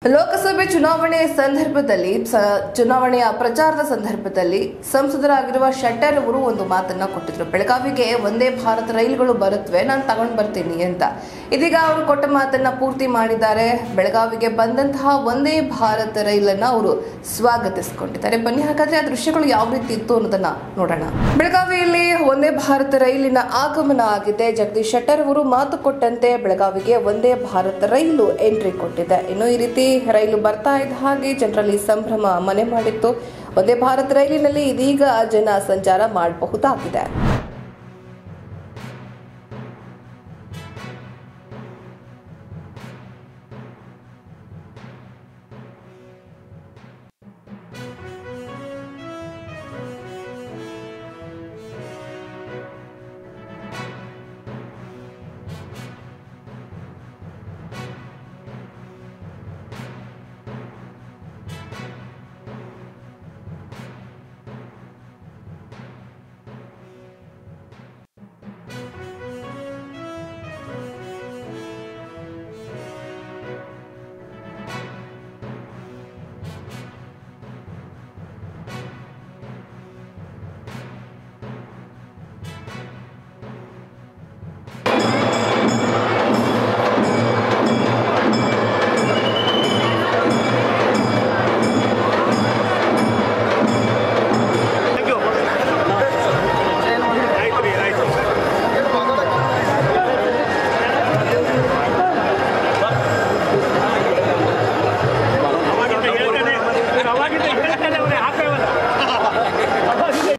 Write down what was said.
ಲೋಕಸಭೆ ಚುನಾವಣೆ ಸಂದರ್ಭದಲ್ಲಿ ಸ- ಚುನಾವಣೆಯ ಪ್ರಚಾರದ ಸಂದರ್ಭದಲ್ಲಿ ಸಂಸದರಾಗಿರುವ ಶೆಟ್ಟರ್ ಅವರು ಒಂದು ಮಾತನ್ನ ಕೊಟ್ಟಿದ್ರು ಬೆಳಗಾವಿಗೆ ಒಂದೇ ಭಾರತ ರೈಲುಗಳು ಬರುತ್ತವೆ ನಾನು ತಗೊಂಡ್ ಬರ್ತೀನಿ ಅಂತ ಇದೀಗ ಅವರು ಕೊಟ್ಟ ಮಾತನ್ನ ಪೂರ್ತಿ ಮಾಡಿದ್ದಾರೆ ಬೆಳಗಾವಿಗೆ ಬಂದಂತಹ ಒಂದೇ ಭಾರತ ರೈಲನ್ನ ಅವರು ಸ್ವಾಗತಿಸಿಕೊಂಡಿದ್ದಾರೆ ಬನ್ನಿ ಹಾಗಾದ್ರೆ ಆ ದೃಶ್ಯಗಳು ಯಾವ ರೀತಿ ಇತ್ತು ಅನ್ನೋದನ್ನ ನೋಡೋಣ ಬೆಳಗಾವಿಯಲ್ಲಿ ಒಂದೇ ಭಾರತ ರೈಲಿನ ಆಗಮನ ಆಗಿದೆ ಜಗದೀಶ್ ಶೆಟ್ಟರ್ ಅವರು ಮಾತು ಕೊಟ್ಟಂತೆ ಬೆಳಗಾವಿಗೆ ಒಂದೇ ಭಾರತ ರೈಲು ಎಂಟ್ರಿ ಕೊಟ್ಟಿದೆ ಇನ್ನು ಈ ರೀತಿ ರೈಲು ಬರ್ತಾ ಇದ್ದ ಹಾಗೆ ಜನರಲ್ಲಿ ಸಂಭ್ರಮ ಮನೆ ಮಾಡಿತ್ತು ಒಂದೇ ಭಾರತ್ ರೈಲಿನಲ್ಲಿ ಇದೀಗ ಜನ ಸಂಚಾರ ಮಾಡಬಹುದಾಗಿದೆ